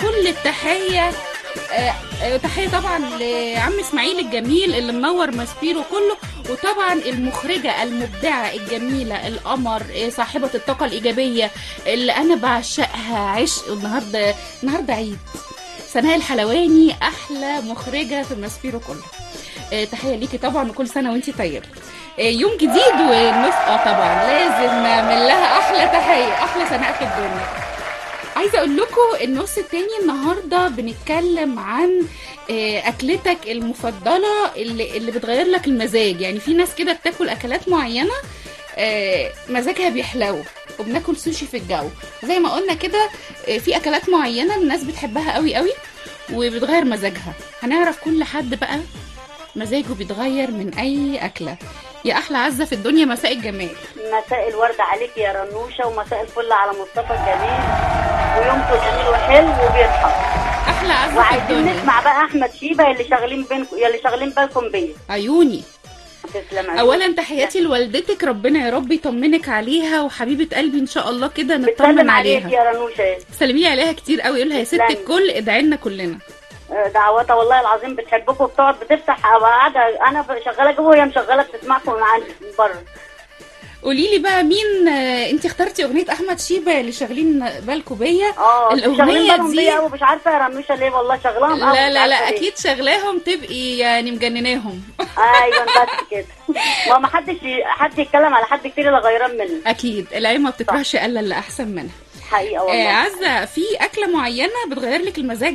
كل التحيه آه، آه، تحيه طبعا لعم اسماعيل الجميل اللي منور ماسبيرو كله وطبعا المخرجه المبدعه الجميله القمر آه، صاحبه الطاقه الايجابيه اللي انا بعشقها عشق النهارده النهارده عيد سناء الحلواني احلى مخرجه في ماسبيرو كله آه، تحيه ليكي طبعا وكل سنه وانت طيبه آه، يوم جديد ونفقه طبعا لازم نعمل لها احلى تحيه احلى سناء في الدنيا عايزه اقول لكم النص التاني النهارده بنتكلم عن آه، اكلتك المفضله اللي اللي بتغير لك المزاج يعني في ناس كده بتاكل اكلات معينه آه، مزاجها بيحلو وبناكل سوشي في الجو زي ما قلنا كده آه، في اكلات معينه الناس بتحبها قوي قوي وبتغير مزاجها هنعرف كل حد بقى مزاجه بيتغير من اي اكله يا احلى عزه في الدنيا مساء الجمال مساء الورد عليك يا رنوشة ومساء الفل على مصطفى الجميل ويومكم جميل وحلو وبيضحك احلى عزه في وعايزين الدنيا نسمع بقى احمد شيبة اللي شغالين بينكم اللي شغالين بالكم بيا عيوني تسلم عليك. اولا تحياتي لوالدتك ربنا يا رب يطمنك عليها وحبيبه قلبي ان شاء الله كده نطمن بتسلم عليك عليها يا رنوشة سلمي عليها كتير قوي قولها يا ست تسلمي. الكل ادعي لنا كلنا آه، دعواتها والله العظيم بتحبكم وبتقعد بتفتح أبقى قاعدة انا شغالة جوه وهي مشغلة بتسمعكم من عندي من بره قولي لي بقى مين آه، انت اخترتي اغنيه احمد شيبه اللي شاغلين بالكم بيا اه شغالين الاغنيه بالهم دي بيا قوي مش عارفة يا رنوشة ليه والله شغلاهم قوي لا مش لا لا عارفة ليه. اكيد شغلاهم تبقي يعني مجنناهم ايوه بس كده ما ما حدش حد يتكلم على حد كتير الا غيران منه اكيد العين ما بتكرهش الا اللي احسن منها حقيقة آه والله عزه في اكله معينه بتغير لك المزاج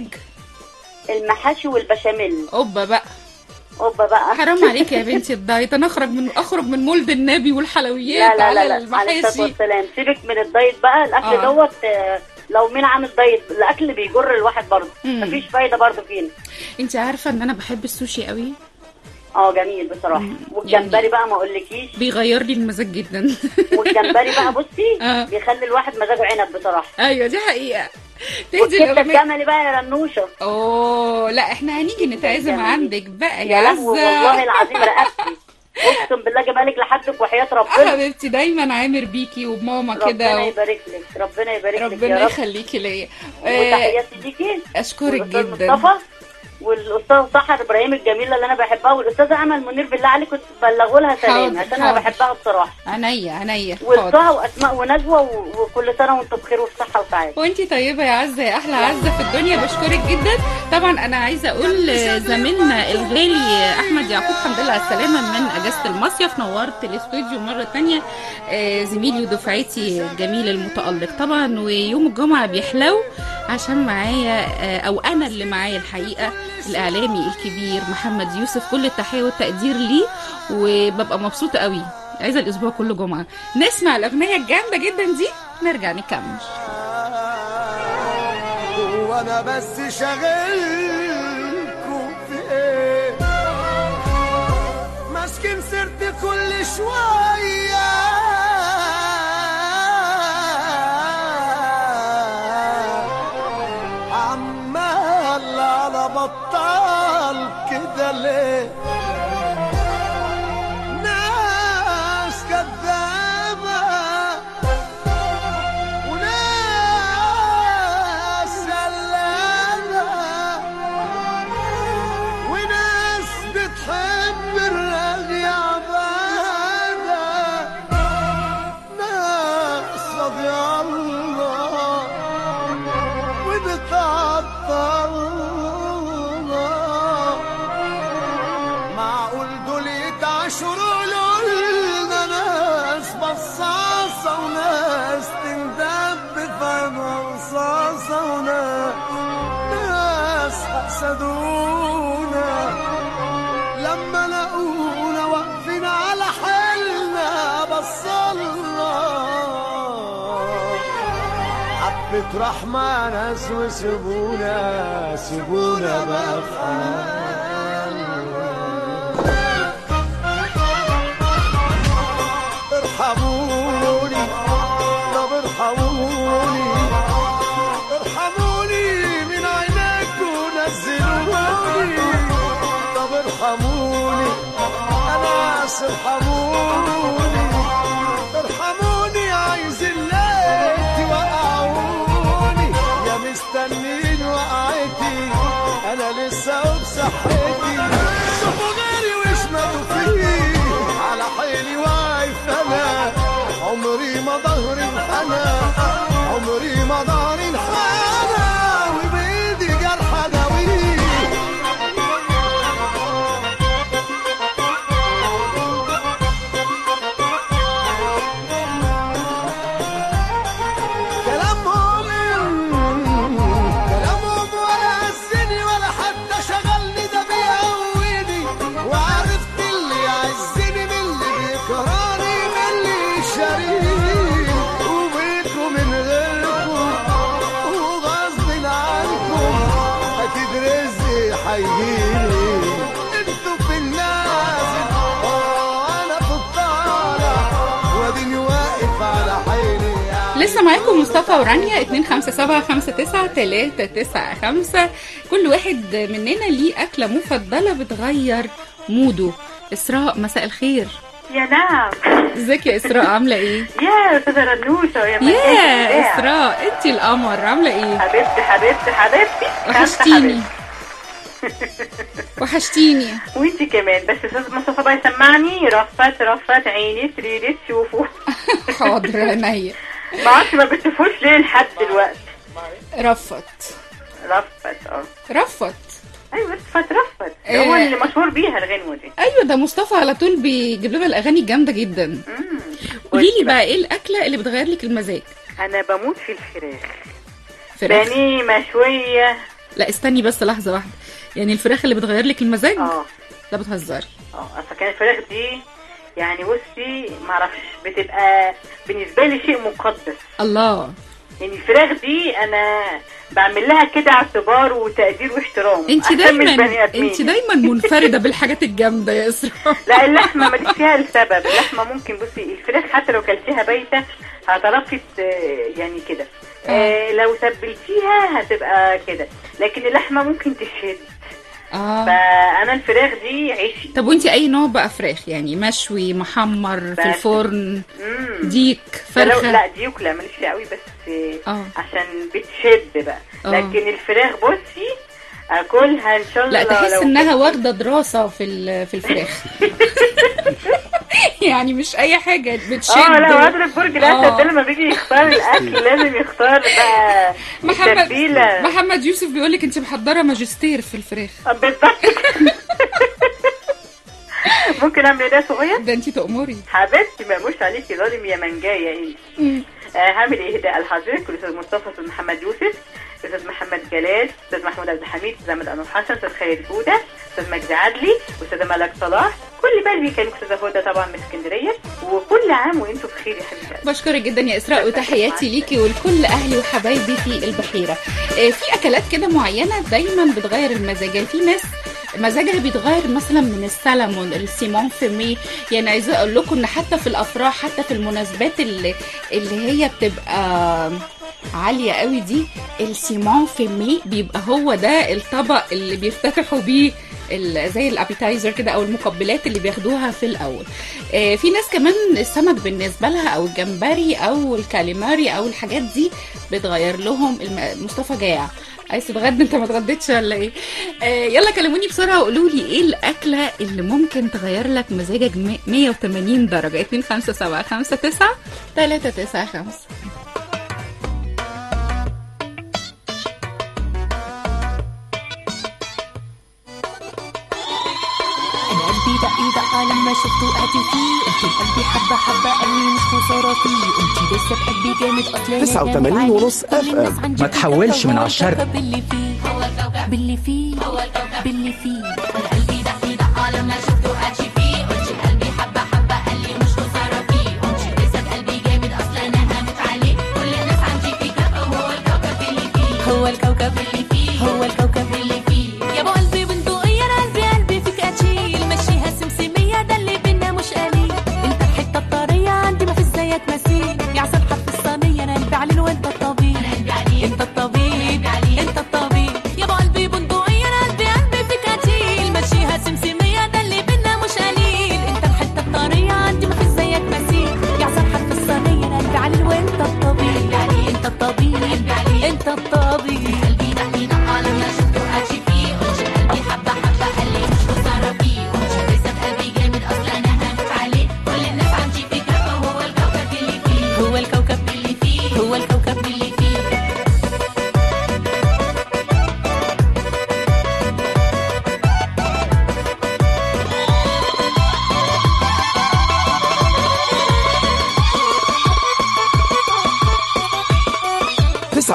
المحاشي والبشاميل اوبا بقى اوبا بقى حرام عليك يا بنتي الدايت انا اخرج من اخرج من مولد النبي والحلويات لا لا لا على لا عليه الصلاه المحاشي والسلام سيبك من الدايت بقى الاكل آه. دوت آه، لو مين عامل دايت الاكل بيجر الواحد برضه مم. مفيش فايده برضه فينا انت عارفه ان انا بحب السوشي قوي اه جميل بصراحه والجمبري يعني- بقى ما اقولكيش بيغير لي المزاج جدا والجمبري بقى بصي آه. بيخلي الواحد مزاجه عنب بصراحه ايوه دي حقيقه تهدي والكبده الاغنيه الجملي بقى يا رنوشه اوه لا احنا هنيجي نتعزم الجملي. عندك بقى يا يا لهوي والله عزه العظيم رقبتي اقسم بالله جمالك لحدك وحياه ربنا حبيبتي دايما عامر بيكي وبماما ربنا كده يبارك لك ربنا يبارك لك ربنا يا رب يخليكي ليا آه، وتحياتي ليكي اشكرك والأستاذ جدا مصطفى والاستاذ سحر ابراهيم الجميله اللي انا بحبها والاستاذه امل منير بالله عليك كنت تبلغوا لها سلام حاضر، عشان انا حاضر. بحبها بصراحه عينيا عينيا حاضر والطه واسماء ونجوى و- وكل سنه وانتم بخير وفي صحه وسعاده وانتي طيبة يا عزة يا أحلى عزة في الدنيا بشكرك جدا طبعا أنا عايزة أقول زميلنا الغالي أحمد يعقوب الحمد لله على السلامة من أجازة المصيف نورت الاستوديو مرة تانية آه، زميلي ودفعتي الجميل المتألق طبعا ويوم الجمعة بيحلو عشان معايا آه، أو أنا اللي معايا الحقيقة الإعلامي الكبير محمد يوسف كل التحية والتقدير ليه وببقى مبسوطة قوي عايزة الأسبوع كله جمعة نسمع الأغنية الجامدة جدا دي نرجع نكمل وانا بس شاغلكم في ايه ماسكين سيرتي كل شويه عمال على بطال كده ليه ناس كدابه وناس سلامة وناس بتحب الرغي عبادة ناس رضي الله وبتعطلنا معقول دول يتعشروا لنا ناس بصاصة وناس تندب في رصاصة وناس ناس حسدونا لما لقونا واقفين على حالنا بصلنا حبة رحمة ناس وسيبونا سيبونا بقى في حالنا ارحموني طب ارحموني ارحموني من عينيكم نزلوني طب ارحموني انا آسف، ارحموني ارحموني عايز الليل توقعوني يا مستنين انا لسه بصحتي شوفوا غيري وش ماتوا فيه على حيلي واقف انا عمري ما ظهري انحنى عمري ما ظهري انحنى وبايدي جرح داويه كلامهم كلامهم ولا عزني ولا حتى شغلني ده بيقويني وعرفت اللي يعزني من اللي بيكرهني من اللي يشاريني وبيكم من غيركم وغصب عنكم اكيد رزقي هيجيلي انتوا في النازل وانا في الطالع واديني واقف على حيلي لسه معاكم مصطفى ورانيا 257 كل واحد مننا ليه أكلة مفضلة بتغير موده إسراء مساء الخير يا نعم ازيك يا إسراء عاملة ايه؟ يا استاذه رنوشه يا مكان يا الإبداع. إسراء انتي القمر عاملة ايه؟ حبيبتي حبيبتي حبيبتي وحشتيني وحشتيني وانتي كمان بس استاذ مصطفى بقى يسمعني رفت رفت عيني تريدي تشوفوا حاضر عينيا ما اعرفش ما بتشوفوش ليه لحد دلوقتي رفت رفت اه رفت ايوه رفت رفت ده هو إيه. اللي مشهور بيها الغنوه دي ايوه ده مصطفى على طول بيجيب لنا الاغاني الجامده جدا مم. قولي لي قلت بقى ايه الاكله اللي بتغير لك المزاج انا بموت في الفراخ فراخ بانيه مشويه لا استني بس لحظه واحده يعني الفراخ اللي بتغير لك المزاج اه لا بتهزري اه اصل كان الفراخ دي يعني بصي معرفش بتبقى بالنسبه لي شيء مقدس الله يعني الفراخ دي انا بعمل لها كده اعتبار وتقدير واحترام انت عشان مش دايما بني آدمين. انت دايما منفرده بالحاجات الجامده يا اسراء لا اللحمه ماليش فيها لسبب اللحمه ممكن بصي الفراخ حتى لو كلتيها بايته هتعرفي ت- يعني كده آه لو تبلتيها هتبقى كده لكن اللحمه ممكن تشد اه فانا الفراخ دي عيشي طب وانت اي نوع بقى فراخ يعني مشوي محمر في بس. الفرن مم. ديك ده لو فرخه لا ديوك لا ماليش فيها قوي بس اه. عشان بتشد بقى اه. لكن الفراخ بصي اكلها ان شاء الله لا تحس لو انها واخده دراسه في ال- في الفراخ يعني مش اي حاجه بتشد اه لا وادرك برج الاسد اه. ده لما بيجي يختار الاكل لازم يختار بقى محمد التتبيله محمد يوسف بيقول لك انت محضره ماجستير في الفراخ بالظبط ممكن اعمل ده صغير ده انت تأمري حبيبتي ما مش عليكي ظالم يا منجايه انت آه هعمل اهداء لحضرتك الاستاذ مصطفى استاذ محمد يوسف استاذ محمد جلال استاذ محمود عبد الحميد استاذ احمد انور حسن استاذ خالد جوده استاذ مجدي عدلي استاذ ملك صلاح كل بقى اللي بيكلمك استاذه هدى طبعا من اسكندريه وكل عام وانتم بخير يا حبيبتي بشكرك جدا يا اسراء وتحياتي ليكي ولكل اهلي وحبايبي في البحيره آه، في اكلات كده معينه دايما بتغير المزاج يعني في ناس مزاجها بيتغير مثلا من السلمون السيمون فيمي يعني عايزه اقول لكم ان حتى في الافراح حتى في المناسبات اللي اللي هي بتبقى عاليه قوي دي السيمون فيمي بيبقى هو ده الطبق اللي بيفتتحوا بيه ال- زي الابيتايزر كده او المقبلات اللي بياخدوها في الاول آه، في ناس كمان السمك بالنسبه لها او الجمبري او الكاليماري او الحاجات دي بتغير لهم الم... مصطفى جاع عايز تتغدى انت ما اتغديتش ولا ايه آه يلا كلموني بسرعه وقولوا لي ايه الاكله اللي ممكن تغير لك مزاجك م- 180 درجه 2 5 7 5 9 3 9 5 انا قلبي دق دق لما شفته قعدت فيه قلت قلبي حبه حبه قال لي مش خساره فيه قلت لسه بقلبي جامد اصلا 89 ونص FM. ما تحولش من على الشرق. باللي فيه باللي فيه باللي فيه هو الكوكب اللي فيه هو الكوكب اللي فيه يا ابو قلبي بندقية انا قلبي قلبي فيك اشيل مشيها سمسمية ده اللي بينا مش قليل انت الحتة الطرية عندي ما في زيك مثيل يا عسل حرف الصينية انا قلبي عليل وانت الطبيب انت الطبيب انت الطبيب يا ابو قلبي بندقية انا قلبي قلبي فيك اشيل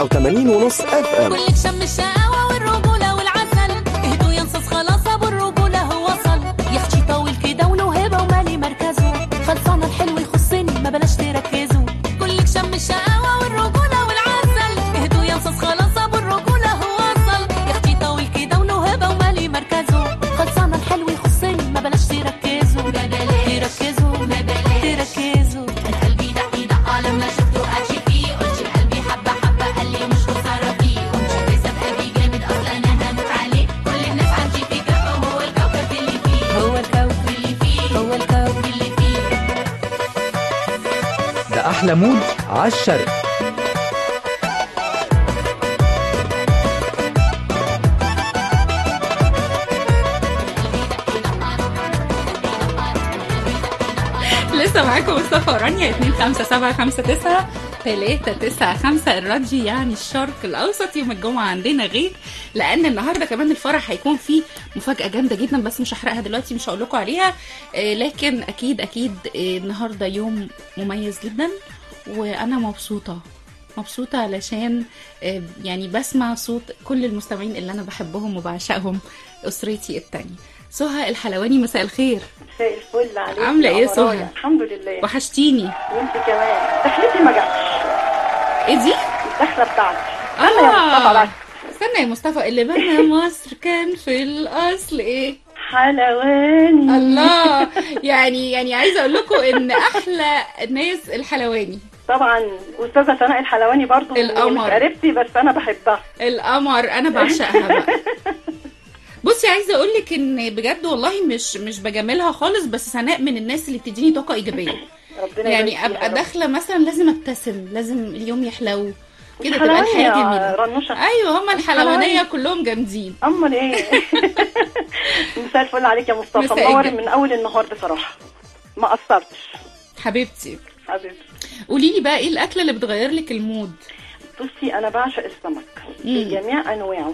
89 ونص اف ام كلك شم الشقاوة والرجولة والعسل اهدوا يا نصاص خلاص ابو الرجولة هو وصل يا اختي طويل كده وله هبة ومالي مركزه خلصانة الحلو يخصني ما بلاش تركزوا كلك شم الشقاوة والرجولة والعسل اهدوا يا نصاص خلاص ابو الرجولة هو وصل يا اختي طويل كده وله هبة ومالي مركزه خلصانة الحلو يخصني ما بلاش تركزوا تركزوا تركزوا قلبي دق دق لما شفته قاشي فيه قلت قلبي حبة حبة قال لي مش خسارة فيه ومش هتكسب قلبي جامد اصلا انا هموت عليه كل الناس عندي في كفه وهو الكوكب اللي فيه هو الكوكب اللي فيه هو الكوكب اللي فيه ده احلى مود عالشرق لسه معاكم مصطفى ورانيا 25759 395 الراديو يعني الشرق الاوسط يوم الجمعه عندنا غير لان النهارده كمان الفرح هيكون فيه مفاجاه جامده جدا بس مش هحرقها دلوقتي مش هقول لكم عليها آه، لكن اكيد اكيد آه، النهارده يوم مميز جدا وانا مبسوطه مبسوطة علشان آه، يعني بسمع صوت كل المستمعين اللي أنا بحبهم وبعشقهم أسرتي التانية سهى الحلواني مساء مساء مساء الفل عليك عاملة يا إيه قمراية. سهى؟ الحمد لله وحشتيني وانت كمان دخلتي ما جاتش ايه دي؟ الدخله بتاعتي انا يا مصطفى بس استنى يا مصطفى اللي بنى مصر كان في الاصل ايه؟ حلواني الله يعني يعني عايزه اقول لكم ان احلى الناس الحلواني طبعا استاذه سناء الحلواني برضو القمر. مش قريبتي بس انا بحبها القمر انا بعشقها بقى بصي عايزه اقول لك ان بجد والله مش مش بجاملها خالص بس سناء من الناس اللي بتديني طاقه ايجابيه ربنا يعني يبارك فيها ابقى يا رب. داخله مثلا لازم ابتسم لازم اليوم يحلو كده تبقى الحلواني الحياه يا جميله رنوشه ايوه هما الحلوانيه الحلواني. كلهم جامدين امال ايه مساء الفل عليك يا مصطفى مساء منور الجمال. من اول النهار بصراحه ما قصرتش حبيبتي حبيبتي قولي لي بقى ايه الاكله اللي بتغير لك المود بصي انا بعشق السمك مم. بجميع انواعه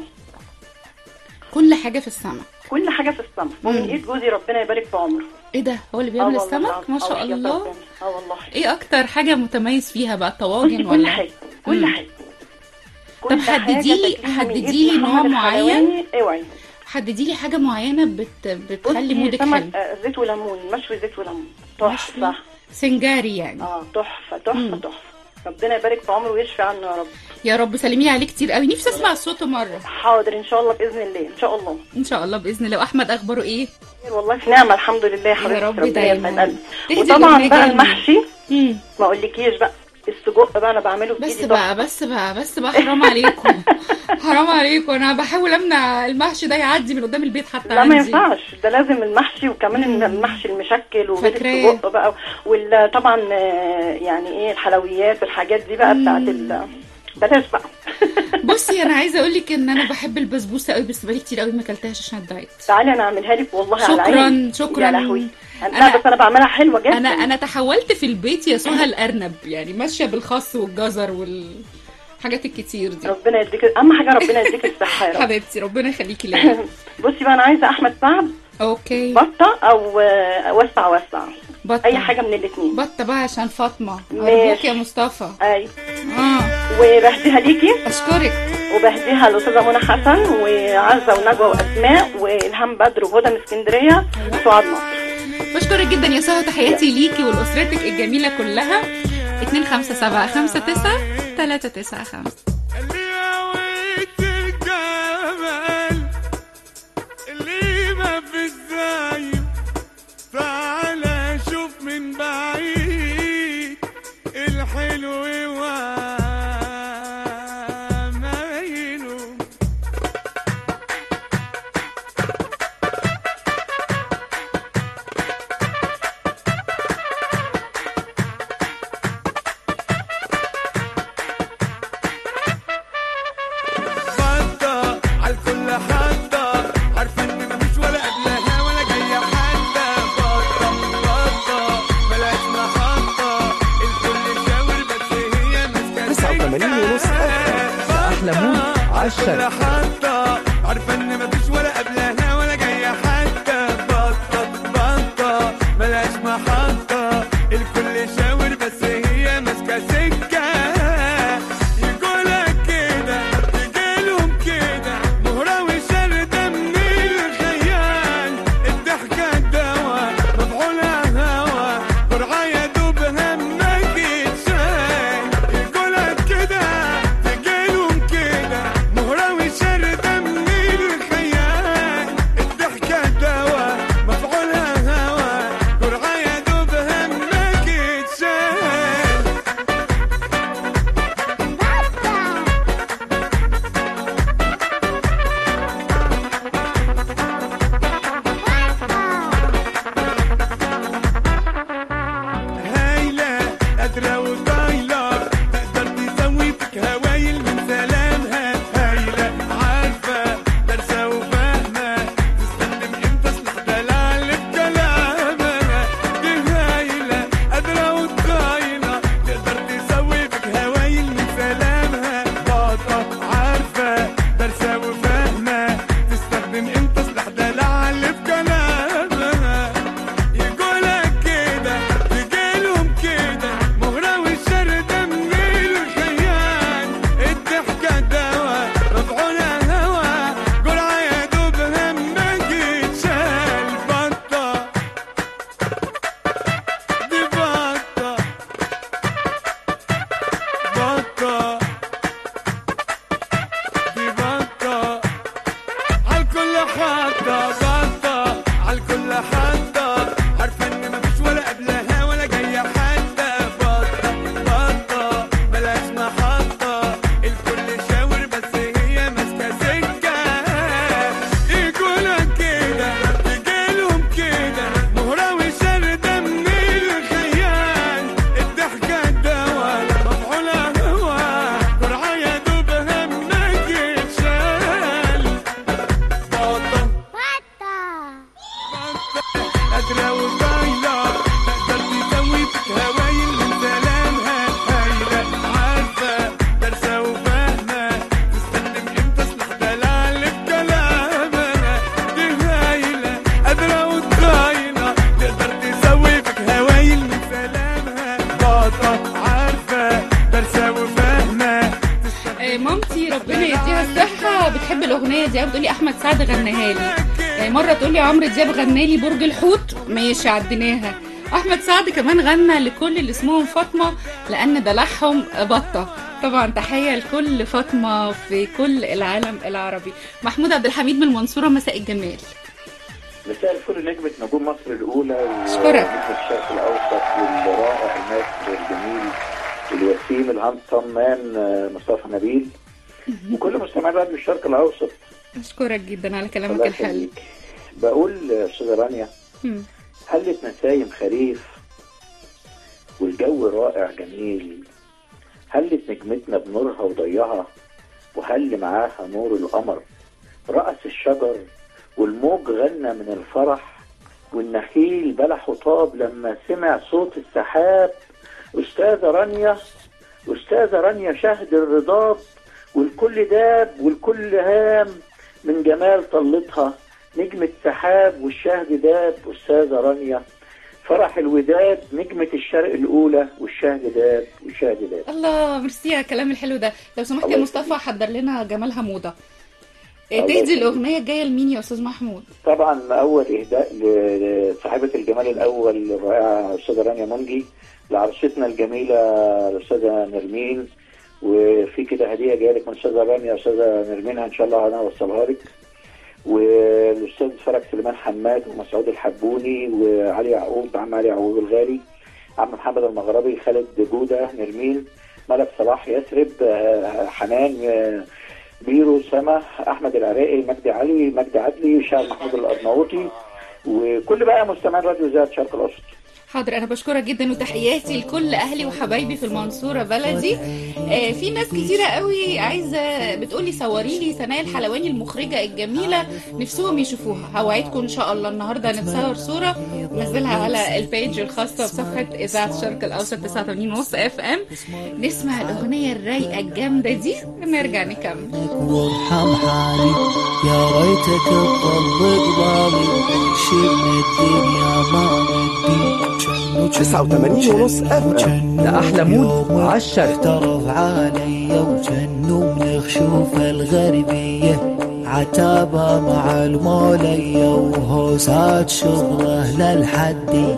كل حاجه في السمك كل حاجه في السمك ومن مم. ايد جوزي ربنا يبارك في عمره ايه ده هو اللي آه بيعمل والله السمك العظيم. ما آه شاء وحياة الله ربنا. اه والله ايه اكتر حاجه متميز فيها بقى بصي الطواجن كل ولا حاجه كل مم. حاجه طب كل حدديلي- حاجة تاكليها من حدديلي إيد نوع محمد معين. الحلواني. اوعي حددي لي حاجه معينه بت... بتخلي بصي مودك سمك حلو آه، زيت وليمون مشوي زيت وليمون تحفه سنجاري يعني اه تحفه تحفه مم. تحفه ربنا يبارك في عمره ويشفي عنه يا رب يا رب سلمي لي عليه كتير قوي نفسي اسمع صوته مره حاضر ان شاء الله باذن الله ان شاء الله ان شاء الله باذن الله واحمد اخباره ايه والله في نعمه الحمد لله يا حبيبتي رب ربنا دايما. يسعد قلبي تهدي وطبعا الأغنية بقى جاية. المحشي مم. ما اقولكيش بقى السجق بقى انا بعمله بس بايدي بقى بس بقى بس بقى حرام عليكم حرام عليكم انا بحاول امنع المحشي ده يعدي من قدام البيت حتى لا عندي ما ينفعش ده لازم المحشي وكمان المحشي المشكل وبيت فاكراه. السجق بقى وطبعا يعني ايه الحلويات والحاجات دي بقى بتاعت ال بلاش بقى بصي انا عايزه اقول لك ان انا بحب البسبوسه قوي بس بقالي كتير قوي ما اكلتهاش عشان الدايت تعالي انا اعملها لك والله على شكراً، عيني شكراً. يا لهوي أنا- لا بس انا بعملها حلوه جدا انا انا تحولت في البيت يا سهى الارنب يعني ماشيه بالخس والجزر والحاجات الكتير دي ربنا يديك اهم حاجه ربنا يديك الصحه يا رب حبيبتي ربنا يخليكي ليا بصي بقى انا عايزه احمد سعد اوكي بطه او آه، وسع وسع بطه اي حاجه من الاثنين بطه بقى عشان فاطمه ماشي. ارجوك يا مصطفى اي اه وبهديها ليكي اشكرك وبهديها الاستاذه منى حسن وعزه ونجوى واسماء والهام بدر وهدى من اسكندريه وسعاد نصر بشكرك جدا يا سهى تحياتي ليكي ولاسرتك الجميله كلها 2 5 7 5 9 3 9 5 اللي هويت الجمال اللي ما في الزايم تعالى شوف من بعيد الحلو وعمايله خطة عالكل حطة عارفة ان مفيش ولا قبلها ولا جاية حتى بطة بطة ملهاش محطة الكل شاور بس هي ماسكة 89 ونص FM. ده احلى مود عالشرق كل حطة عارفة ان مفيش ولا قبلها ولا جاية حتى بطة بطة ملهاش محطة الكل شاور بس هي ماسكة سكة يقولك بطة بطة عالكل حطة عارفة ان مفيش ولا قبلها ولا جاية حتى بطة بطة بلاش محطة الكل شاور بس هي ماسكة سكة يقولوا كده تجيلهم كده مهرة وشردة من الخيال الضحكة دوا مفعولة هوا جرعة يا دوب همك يتشال بطة قادرة وطايلة تقدر تسوي فيك هوايل من سلامها هايلة عارفة دارسة وفاهمة تستخدم امتى سلاح دلال بكلامها دي هايلة قادرة وطايلة تقدر تسوي فيك هوايل من سلامها بطة عارفة دارسة وفاهمة آه، مامتي ربنا يديها الصحة بتحب الأغنية دي بتقول لي أحمد سعد غناها لي آه، مرة تقول لي عمرو دياب غنى لي برج الحوت ماشي عديناها أحمد سعد كمان غنى لكل اللي اسمهم فاطمة لأن دلعهم بطة طبعا تحية لكل فاطمة في كل العالم العربي محمود عبد الحميد من المنصورة مساء الجمال مساء الفل نجمة نجوم مصر الأولى أشكرك. ونجم الشرق الأوسط والرائع المصري الجميل الوسيم الهانسم مان آه، مصطفى نبيل وكل مستمعي راديو الشرق الأوسط أشكرك جدا على كلامك الله الحلو يخليك. بقول آه، أستاذة رانيا مم. هلت نسايم خريف والجو رائع جميل هلت نجمتنا بنورها وضيها وهل معاها نور القمر رأس الشجر والموج غنى من الفرح والنخيل بلح وطاب لما سمع صوت السحاب أستاذة رانيا أستاذة رانيا شهد الرضاب والكل داب والكل هام من جمال طلتها نجمة سحاب والشهد داب أستاذة رانيا فرح الوداد نجمة الشرق الأولى والشهد داب والشهد داب الله ميرسي على الكلام الحلو ده لو سمحت يا الله مصطفى حضر لنا جمال حموده آه، الله تهدي يخليك. الاغنيه الجايه لمين يا استاذ محمود طبعا أول إهداء لصاحبة الجمال الأول الرائعة الأستاذة رانيا منجي لعروستنا الجميلة الأستاذة نرمين وفي كده هدية جاية لك من الأستاذة رانيا أستاذة نرمين إن شاء الله أنا أوصلها لك والأستاذ فرج سليمان حماد ومسعود الحبوني وعلي يعقوب عم علي يعقوب الغالي عم محمد المغربي خالد جودة نرمين ملك صلاح يثرب آه، حنان آه، بيرو سما احمد العراقي مجدي علي مجدي عدلي شاعر محمود الارناؤوطي وكل بقى مستمعين راديو ذات شرق الاوسط حاضر انا بشكرك جدا وتحياتي لكل اهلي وحبايبي في المنصوره بلدي آه في ناس كتيره قوي عايزه بتقولي صوري لي سناء الحلواني المخرجه الجميله نفسهم يشوفوها هوعدكم ان شاء الله النهارده نتصور صوره ننزلها على البيج الخاصه بصفحه اذاعه الشرق الاوسط 89 ونص اف ام نسمع الاغنيه الرايقه الجامده دي ونرجع نكمل وارحم حالي يا ريتك تطل قبالي شي من الدنيا ما ودي 89 ونص اف ام ده احلى مود عالشرق احترف علي وجنو من خشوف الغربية عتابة مع المولية وهوسات شغله للحدي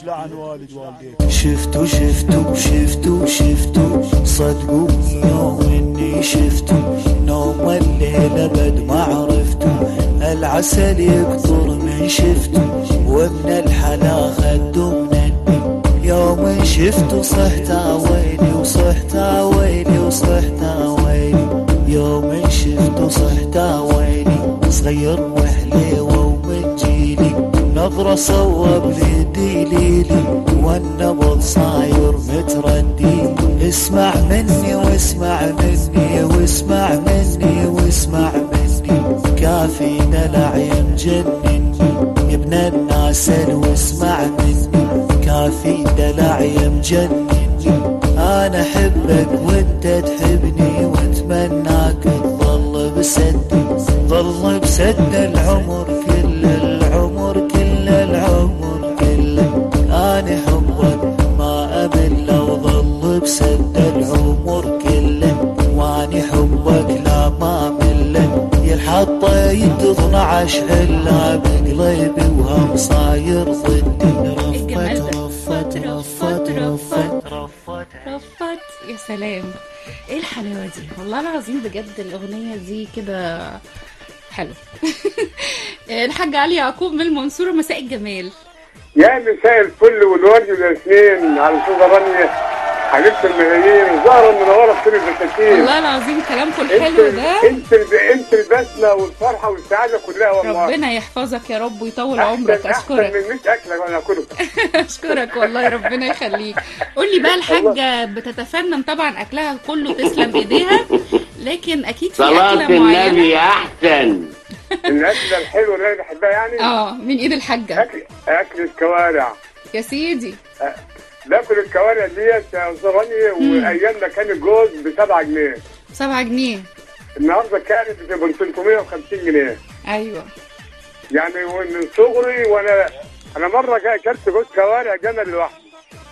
شفتوا شفتوا شفتوا شفتوا صدقوني يوم اني شفتوا نوم الليل ابد ما عرفتوا العسل يقطر من شفتوا ومن الحلا خدوا من الدم يوم شفتوا صحت ويلي وصحت ويلي وصحت ويلي يوم شفتوا صحت ويلي صغير وحليوة ومن جيلي نظرة صوب لي دليلي والنبض صاير متردي اسمع مني واسمع مني واسمع مني واسمع مني كافي دلع يمجنني يا ابن الناس واسمع مني كافي دلع يمجنني انا احبك وانت تحبني واتمناك تظل بسدي ظل بسد العمر كل العمر كل العمر كله انا حبك ما امل لو ظل بسد العمر كله واني حبك لا ما مله ينحط يد 12 علا بقلبي وهم صاير ضدي رفت رفت رفت رفت رفت يا سلام ايه الحلاوه دي والله العظيم بجد الاغنيه دي كده حلو الحاج علي يعقوب من المنصورة مساء الجمال يا مساء الفل والورد والاثنين على الاستاذه رانيا حبيبه الملايين زهره منوره في كل البساتين والله العظيم كلامكم الحلو ده انت انت انت البسمه والفرحه والسعاده كلها والله ربنا يحفظك يا رب ويطول أحسن- عمرك احسن اشكرك من 100 اكله وانا اكلها اشكرك والله ربنا يخليك قول لي بقى الحاجه بتتفنن طبعا اكلها كله تسلم ايديها لكن اكيد في صلاة اكله النبي معينه أحسن الاكله الحلوه اللي انا بحبها يعني اه من ايد الحاجه اكل اكل الكوارع يا سيدي باكل الكوارع ديت يا استاذ رانيا وايام ما كان الجوز ب 7 جنيه 7 جنيه النهارده كانت ب 350 جنيه ايوه يعني من صغري وانا انا مره جا- اكلت جوز كوارع جمل لوحدي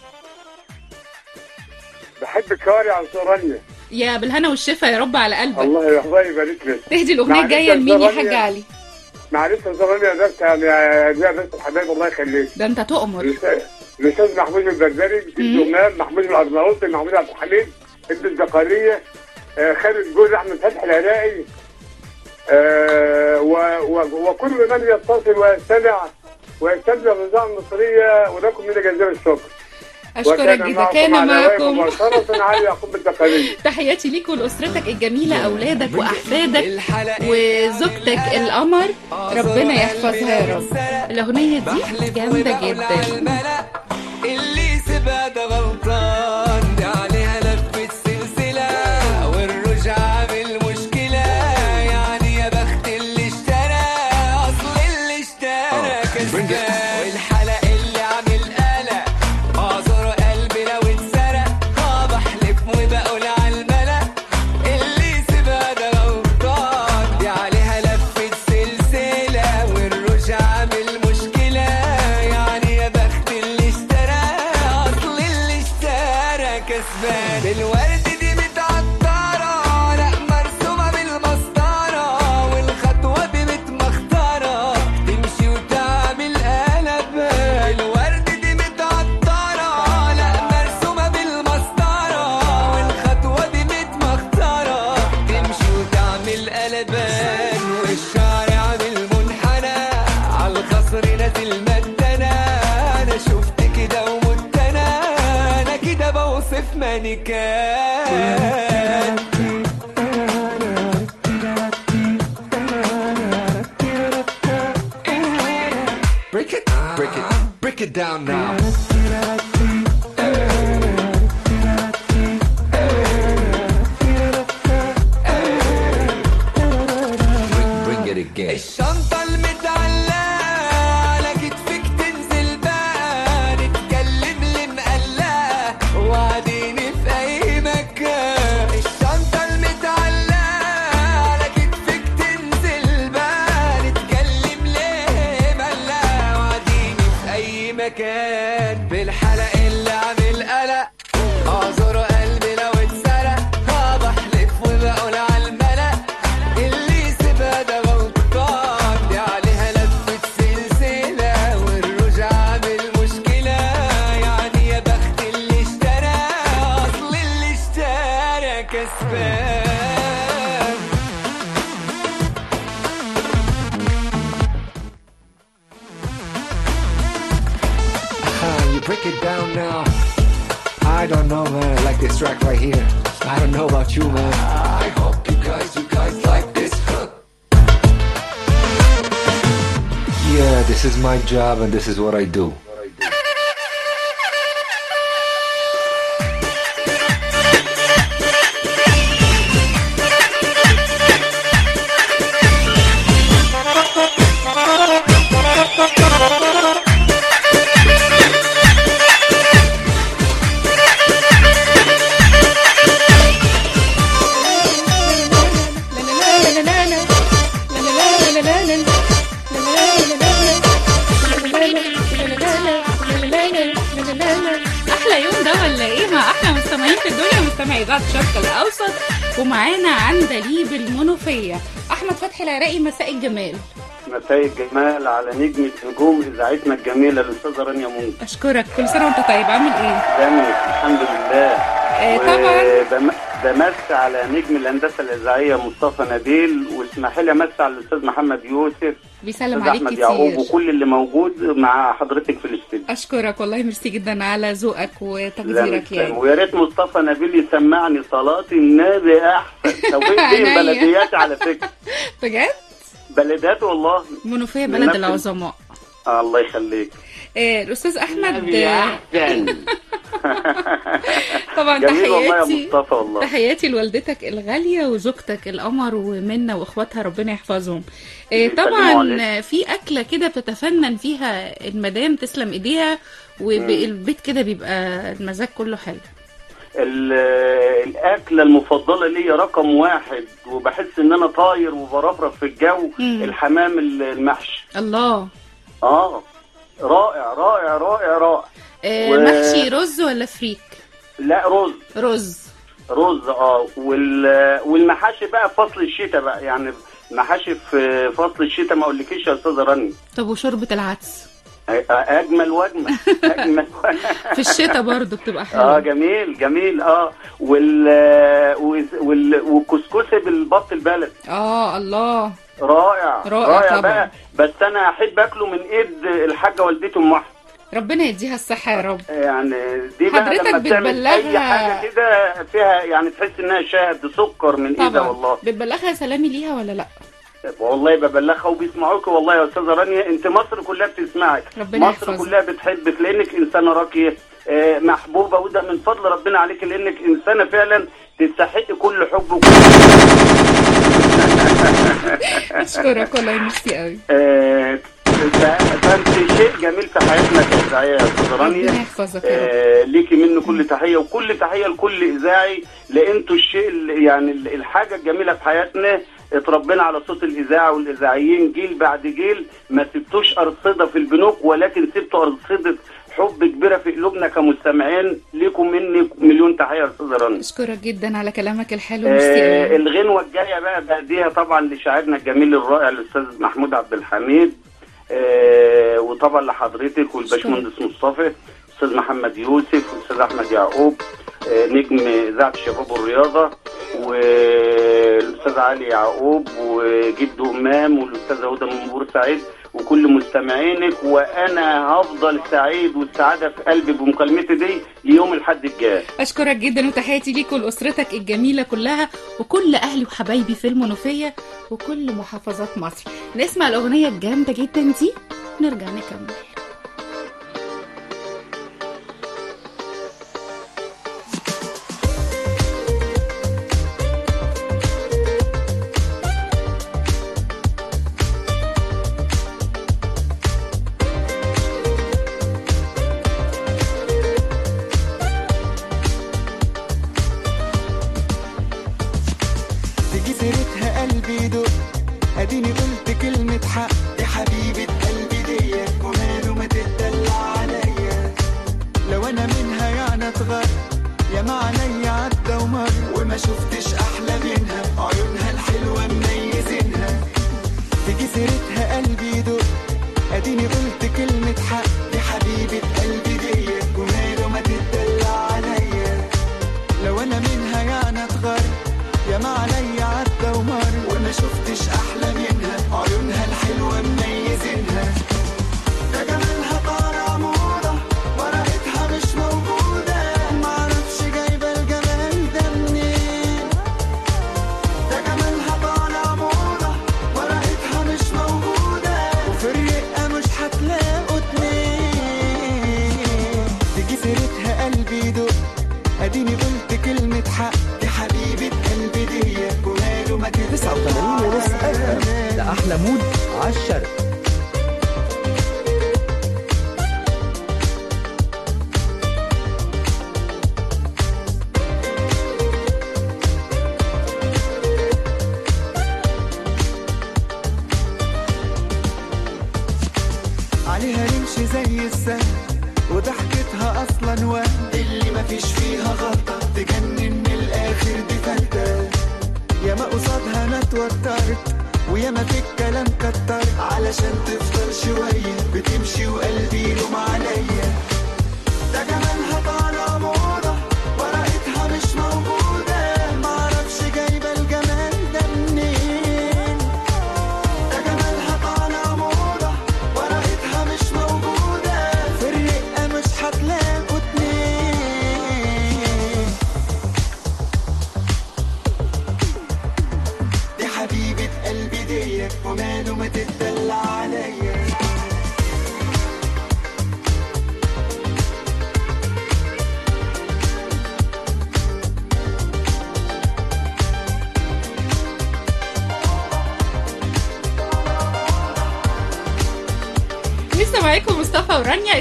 بحب الكوارع يا استاذ رانيا يا بالهنا والشفا يا رب على قلبك الله الله يبارك لك تهدي الاغنيه معلش الجايه يا لمين يا أستاذ حاج رانيا. علي معلش يا استاذ رانيا ده يعني ده بس الحبايب الله يخليك ده انت تؤمر الاستاذ محمود البربري الدمام محمود الارناؤوطي محمود عبد الحميد ابن الزقاريه آه، خالد جوز احمد فتحي العراقي آه، و- و- وكل من يتصل ويستمع ويستمع بالاذاعه المصريه ولكم من جزيره الشكر اشكرك وكان جدا كان معكم على هواء معكم مباشره علي يعقوب الزقاريه تحياتي ليك ولاسرتك الجميله اولادك واحفادك وزوجتك القمر ربنا يحفظها يا رب الاغنيه دي جامده جدا اللي سبها ده غلطان دي عليها لفة سلسلة والرجعة بالمشكلة يعني يا بخت اللي اشترى أصل اللي اشترى كسبان والحلق اللي عامل قلق أعذر قلبي لو اتسرق اه بحلف وبقول على الملأ اللي سبها ده غلطان دي عليها لفة سلسلة والرجعة بالمشكلة يعني يا بخت اللي اشترى أصل اللي اشترى كسبان الورد دي متعطرة لا مرسومة بالمسطرة والخطوة دي متمخترة تمشي وتعمل قلب الورد دي متعطرة لا مرسومة بالمسطرة والخطوة دي متمخترة تمشي وتعمل قلبان والشعر عامل منحنى على الخصر نازل مدنا انا شفت كده ومت انا انا كده بوصف مانيكان Break it, break it, break it down now. Bring it again. الشنطة المتعلقة على كتفك تنزل بقى نتكلم اللي مقلقة وقاعدين في أي مكان الشنطة المتعلقة على كتفك تنزل بقى نتكلم ليه مقلقة وقاعدين في أي مكان بالحلق اللي عامل قلق أعذر قلبي لو اتسرق اه بحلف وبقول على الملأ اللي سيبها ده غلطان دي عليها لفة سلسلة والرجعة بالمشكلة يعني يا بخت اللي اشترى أصل اللي اشترى كسبان Ah, you break it down now. I don't know, man. I like this track right here. I don't know about you, man. I hope you guys, you guys like this hook. Yeah, this is my job and this is what I do. احلى يوم ده ولا ايه مع احلى مستمعين في الدنيا مستمعي اذاعه الشرق الاوسط ومعانا عندليب المنوفيه احمد فتحي العراقي مساء الجمال مساء الجمال على نجمة نجوم إذاعتنا الجميلة الأستاذة رانيا مونج اشكرك كل سنه وانت طيب عامل ايه جميل الحمد لله آه، طبعاً. وبم- بمسي على نجم الهندسه الاذاعيه مصطفى نبيل واسمح لي امسي على الاستاذ محمد يوسف بيسلم الاستاذ عليك احمد يعقوب كتير وكل اللي موجود مع حضرتك في الاستوديو اشكرك والله ميرسي جدا على ذوقك وتقديرك لا، يعني ويا ريت مصطفى نبيل يسمعني صلاه النبي احسن توفيق دي عينيا. بلديات على فكره بجد بلديات والله منوفيه من بلد نفس- العظماء آه الله يخليك آه، الاستاذ احمد نبي آه، احسن طبعا جميل والله يا تحياتي مصطفى والله تحياتي لوالدتك الغالية وزوجتك القمر ومنى واخواتها ربنا يحفظهم آه، يسلموا طبعا عليك. في أكلة كده بتتفنن فيها المدام تسلم ايديها والبيت كده بيبقى المزاج كله حلو ال- الاكله المفضله ليا رقم واحد وبحس ان انا طاير وبرفرف في الجو مم. الحمام المحشي الله اه رائع رائع رائع رائع آه، و- محشي رز ولا فريك لا رز رز رز اه وال... والمحاشي بقى في فصل الشتاء بقى يعني محاشي في فصل الشتاء ما اقولكيش يا استاذه راني طب وشوربة العدس اجمل واجمل اجمل في الشتاء برضو بتبقى اه حلوة جميل جميل اه وال وال والكسكسي بالبط البلد اه الله رائع رائع رائع طبعا. بقى بس انا احب اكله من ايد الحاجه والدتي ام احمد ربنا يديها الصحة يا رب يعني دي بقى حضرتك لما بتعمل اي بتبلغها- حاجه كده فيها يعني تحس انها شاهد سكر من ايدها طبعا والله بتبلغها سلامي ليها ولا لا والله ببلغها وبيسمعوك والله يا استاذه رانيا انت مصر كلها بتسمعك ربنا مصر يحفظك. كلها بتحبك لانك انسانه راقيه آه، محبوبه وده من فضل ربنا عليك لانك انسانه فعلا تستحق كل حب وكل اشكرك والله ميرسي قوي آه، ف- فانت شيء جميل في حياتنا كاذاعيه يا استاذه رانيا ربنا يحفظك يا رب آه، ليكي منه كل تحيه وكل تحيه لكل اذاعي لانتوا الشيء ال- يعني ال- الحاجه الجميله في حياتنا اتربينا على صوت الاذاعه والاذاعيين جيل بعد جيل ما سبتوش ارصده في البنوك ولكن سبتوا ارصده حب كبيره في قلوبنا كمستمعين ليكم مني مليون تحيه يا استاذه رنا اشكرك جدا على كلامك الحلو ميرسي آه قوي الغنوه الجايه بقى بهديها طبعا لشاعرنا الجميل الرائع الاستاذ محمود عبد الحميد آه وطبعا لحضرتك والباشمهندس مصطفى استاذ محمد يوسف واستاذ احمد يعقوب آه نجم اذاعه الشباب والرياضه والاستاذ علي يعقوب وجده امام والاستاذه هدى من بورسعيد وكل مستمعينك وانا هفضل سعيد والسعاده في قلبي بمكالمتي دي ليوم الحد الجاي اشكرك جدا وتحياتي ليك ولاسرتك الجميله كلها وكل اهلي وحبايبي في المنوفيه وكل محافظات مصر نسمع الاغنيه الجامده جدا دي نرجع نكمل تيجي سيرتها قلبي يدق اديني قلت كلمة حق يا حبيبة قلبي ديت وماله ما تتدلع عليا لو انا منها يعني اتغر يا ما عليا عدى ومر وما شفتش احلى منها عيونها الحلوة مميزينها تيجي سيرتها قلبي يدق اديني قلت كلمة حق يا حبيبة قلبي ديت وماله ما تتدلع عليا لو انا منها يعني اتغر يا ما عليا عدى ومر وما شفتش احلى منها عيونها الحلوه مميزينها ده جمالها طالع موضه ورقتها مش موجوده معرفش جايبه الجمال ده منين ده جمالها طالع موضه ورقتها مش موجوده وفي الرقه مش هتلاقوا اتنين تيجي سيرتها قلبي يدق اديني قلت كلمة حق يا حبيبة قلبي ديت وماله ما 89 ونص اف ام ده احلى مود عالشرق عليها رمش زي السهل وضحكتها اصلا وهم اللي مفيش فيها غلطة تجنن من الاخر دي فلتة ياما قصادها انا اتوترت وياما في الكلام كتر علشان تفضل شوية بتمشي وقلبي يلوم عليا ده جمالها طالع موضة ورقتها مش موجودة لسه معاكم مصطفى ورانيا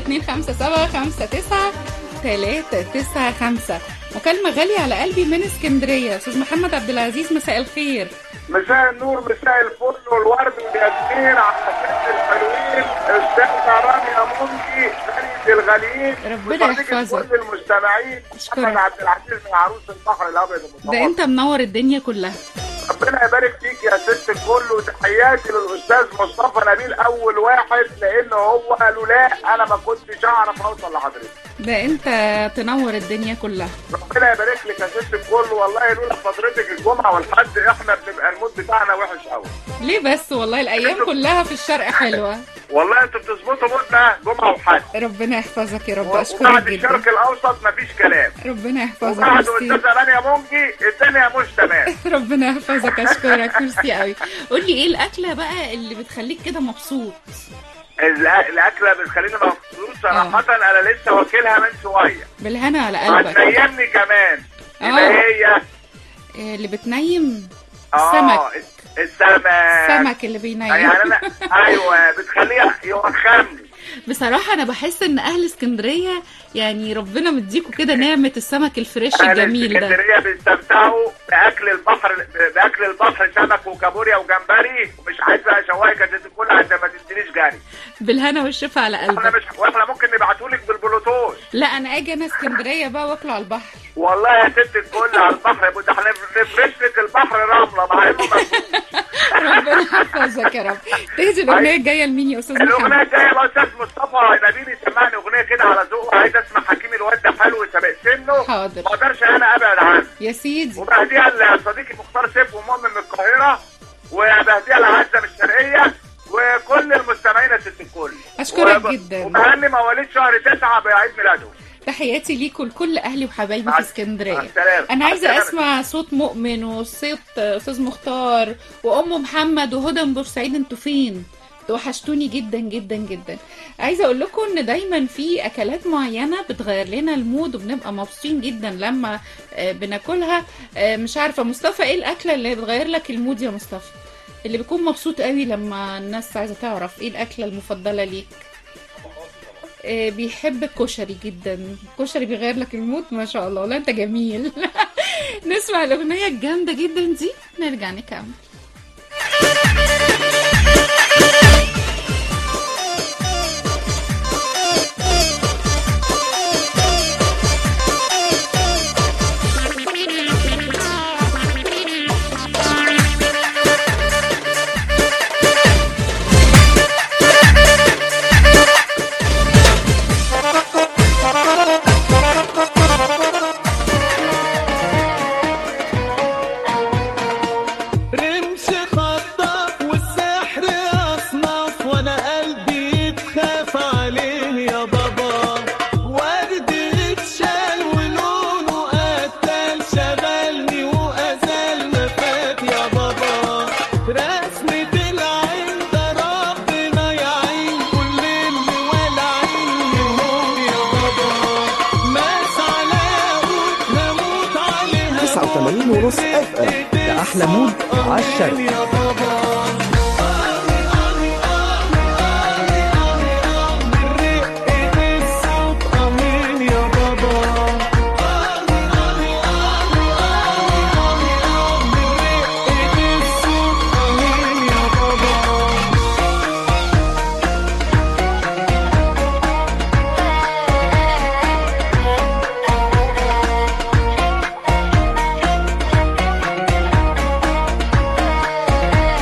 257 مكالمة غالية على قلبي من اسكندرية استاذ محمد عبد العزيز مساء الخير مساء النور مساء الفل والورد والياسمين على ست الحلوين استاذة رانيا منجي غنية الغاليين ربنا وصديقة يحفظك. كل المستمعين محمد عبد العزيز من عروس البحر الابيض ده المتوسط انت منور الدنيا كلها ربنا يبارك فيك يا ست الكل وتحياتي للاستاذ مصطفى نبيل اول واحد لان هو لولا انا ما كنتش اعرف اوصل لحضرتك ده انت تنور الدنيا كلها ربنا يبارك لك يا ست الكل والله لولا حضرتك الجمعه والحد احنا بنبقى المود بتاعنا وحش قوي ليه بس والله الايام كلها في الشرق حلوة والله انتوا بتظبطوا مودنا جمعه وحد ربنا يحفظك يا رب وبعد اشكرك جدا الشرق الاوسط مفيش كلام ربنا يحفظك وبعد ميرسي. استاذه رانيا مونجي الدنيا مش تمام ربنا يحفظك اشكرك ميرسي قوي قول لي ايه الاكله بقى اللي بتخليك كده مبسوط الأ- الاكله بتخليني مبسوط صراحه انا لسه واكلها من شويه بالهنا على قلبك هتنيمني كمان آه. اللي هي إيه اللي بتنيم اه السمك السمك السمك اللي بينيم يعني انا ايوه بتخليه يوخمني بصراحة أنا بحس إن أهل اسكندرية يعني ربنا مديكوا كده نعمة السمك الفريش اهل الجميل ده اسكندريه بيستمتعوا باكل البحر باكل البحر سمك وكابوريا وجمبري ومش عايزه شوايه كانت تاكل عشان ما تدينيش جري بالهنا والشفا على احنا قلبك مش واحنا ممكن نبعتهولك بالبلوتوث لا أنا أجي أنا اسكندرية بقى وآكله على البحر والله يا ست الكل على البحر يا ابو ده احنا نفرش لك البحر رمله مع انه مفروض. ربنا يحفظك يا رب تهدي الأغنية الجاية لمين يا أستاذ الاغنيه محمد الجايه الاستاذ مصطفى نبيل يسمعني اغنيه كده على ذوقه عايز اسمع حكيم الواد ده حلو سابق سنه حاضر. ما اقدرش انا ابعد عنه يا سيدي وبهديها لصديقي مختار سيف ومؤمن من القاهره وبهديها لعزه من الشرقيه وكل المستمعين يا ست الكل أشكرك وب- جدا. وبهني مواليد شهر تسعة بعيد ميلادهم تحياتي ليكوا لكل أهلي وحبايبي مع- في اسكندرية مع السلامة. أنا مع عايزة السلامة. أسمع صوت مؤمن وصوت أستاذ مختار وأم محمد وهدى من بورسعيد أنتوا فين؟ وحشتوني جدا جدا جدا عايزه اقول لكم ان دايما في اكلات معينه بتغير لنا المود وبنبقى مبسوطين جدا لما آه، بناكلها آه، مش عارفه مصطفى ايه الاكله اللي بتغير لك المود يا مصطفى اللي بيكون مبسوط قوي لما الناس عايزه تعرف ايه الاكله المفضله ليك آه، بيحب الكشري جدا الكشري بيغير لك المود ما شاء الله لا انت جميل نسمع الاغنيه الجامده جدا دي نرجع نكمل رمش خطاف والسحر اصناف وانا قلبي يتخاف عليه يا بابا ورد اتشال ولونه قتل شغلني وازال ما فات يا بابا رسمة العين ده ربنا يعين كل اللي والعين منهم يا بابا ماس على قوت هموت عليها 89 ونص اف ام ده احلى مود عالشرق يا بابا رقة الصوت أمين يا بابا رقة الصوت أمين يا بابا Thank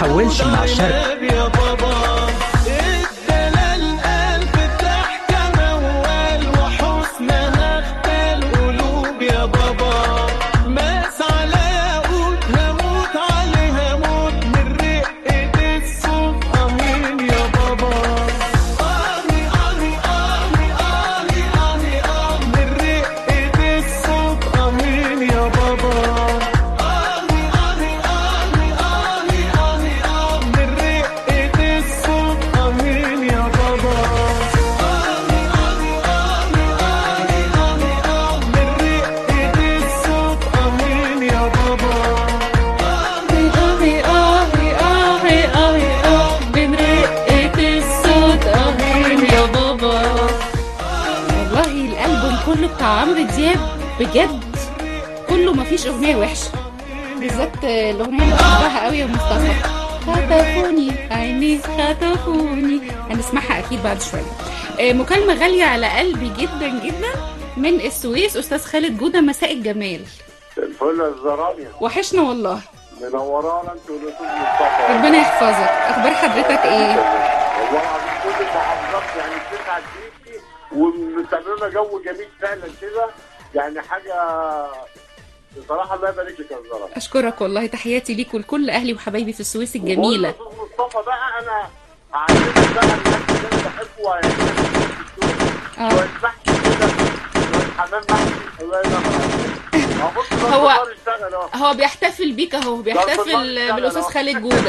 تتحولش مع الشرق يا بابا الدلال ألف ضحكة موال وحسنها اختال قلوب يا بابا ماس على ياقوت هموت عليها موت من رقة الصوت أمين يا بابا آهي آهي آهي آهي آهي آه من رقة الصوت أمين يا بابا آهي آهي آهي آهي آهي آه من رقة الصوت أمين يا بابا آهي آهي آهي آهي آهي آه من رقة الصوت أمين يا بابا آهي آهي آهي آهي آهي آه من رقة الصوت آهين يا بابا والله الألبوم كله بتاع عمرو دياب بجد كله مفيش أغنية وحشة بالذات الأغنية اللي بحبها قوي يا مصطفى خطفوني عيني خطفوني هنسمعها أكيد بعد شوية آه، مكالمة غالية على قلبي جدا جدا من السويس أستاذ خالد جودة مساء الجمال الفل الزرانيا وحشنا والله منورانا انت والاستاذ مصطفى ربنا يحفظك أخبار حضرتك إيه؟ والله العظيم كل المحافظات يعني بتسعد بيكي ومتممه جو جميل فعلا كده يعني حاجه بصراحه الله يبارك لك يا زرانيا أشكرك والله تحياتي ليك ولكل أهلي وحبايبي في السويس الجميلة والأستاذ مصطفى بقى انا عايز بقى الناس اللي انا بحبه يعني شويه محشي كده شويه حمام محشي الله ينور عليك. هو بص ده هو- الفطار اشتغل اهو هو بيحتفل بيك اهو بيحتفل بالأستاذ خالد جودة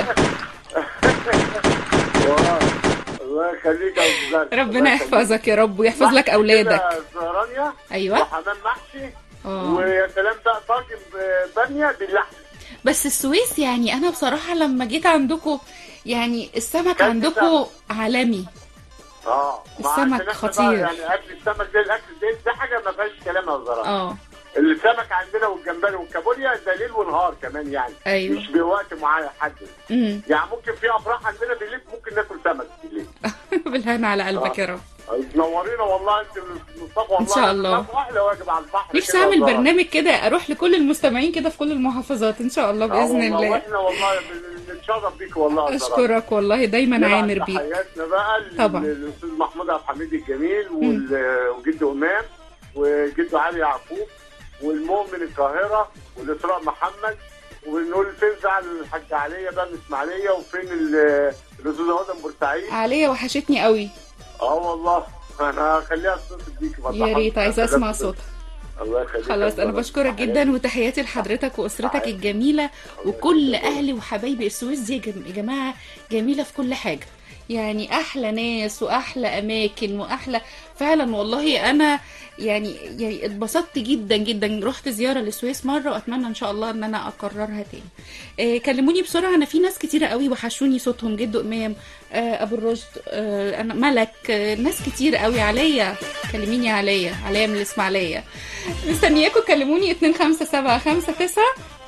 والله. الله يخليك يا استاذ زكي. ربنا الله يخليك. يحفظك يا رب ويحفظ لك أولادك كده زهرانيا أيوة. وحمام محشي آه. ويا سلام بقى طاجن باميه باللحم بس السويس يعني أنا بصراحة لما جيت عندكم يعني السمك كلت عندكم عالمي اه ما السمك عندناش بقى خطير. يعني اكل السمك ده الاكل ده ده حاجه ما فيهاش كلام يا زهرانيا اه السمك عندنا والجمبري والكابوريا ده ليل ونهار كمان يعني أيوة. مش بوقت معين حد امم يعني ممكن في افراح عندنا بالليل ممكن ناكل سمك بالليل بالهنا على قلبك يا رب تنورينا والله انت مصطفى والله إن شاء الله. مصطفى احلى واجب على البحر نفسي كده اعمل والله. برنامج كده اروح لكل المستمعين كده في كل المحافظات ان شاء الله آه باذن والله الله واحنا والله بن- بنتشرف بيك والله يا زهرة. اشكرك والله دايما نبعت عامر بيك تحياتنا بقى لل- طبعا. للاستاذ محمود عبد الحميد الجميل وال- وجده امام وجده علي يعقوب والمؤمن القاهره والاسراء محمد ونقول فين زعل الحاج عليا بقى من اسماعيليه وفين ال- الاستاذ هدى من بورسعيد عليا وحشتني قوي اه والله انا هخليها اتصل بيك والله. يا ريت عايزه اسمع صوتك الله يخليك خلاص يا انا زهرة. بشكرك جدا وتحياتي لحضرتك واسرتك الجميله وكل اهلي وحبايبي السويس دي يا جم- يا جماعه جميله في كل حاجه يعني احلى ناس واحلى اماكن واحلى فعلا والله انا يعني يعني اتبسطت جدا جدا رحت زياره للسويس مره واتمنى ان شاء الله ان انا اكررها تاني آه كلموني بسرعه انا في ناس كتيره قوي وحشوني صوتهم جدو امام آه ابو الرشد آه انا ملك آه ناس كتير قوي عليا كلميني عليا عليا من الاسماعيليه مستنياكم كلموني 25759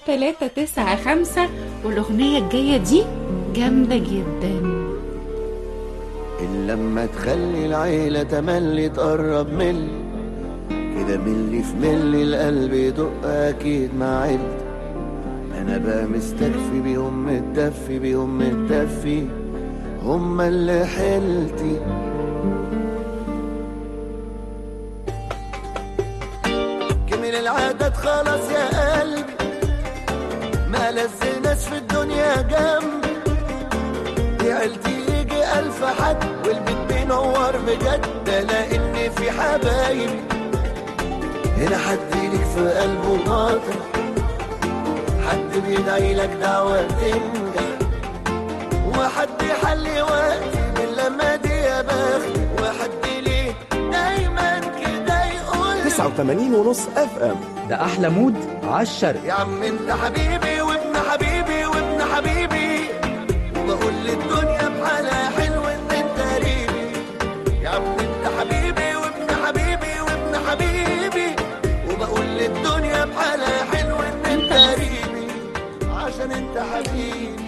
395 والاغنيه الجايه دي جامده جدا إلا لما تخلي العيلة تملي تقرب ملي كده ملي في ملي القلب يدق أكيد مع عيلتي أنا بقى مستكفي بيهم متدفي بيهم متدفي هما اللي حيلتي كمل العدد خلاص يا قلبي ما لز ناس في الدنيا جنبي دي عيلتي يجي ألف حد والبيت بينور بجد ده لأن في حبايبي هنا حد ليك في قلبه ناطر حد بيدعي لك دعوة تنجح وحد يحلي وقتي من لما دي يا بختي وحد ليه دايما كده يقول 89 ونص اف ام ده احلى مود عالشرق يا عم انت حبيبي وابن حبيبي وابن حبيبي وبقول للدنيا بحالها حلو ان انت قريبي يا عم انت حبيبي وابن حبيبي وابن حبيبي وبقول للدنيا بحالها حلو ان انت قريبي عشان انت حبيبي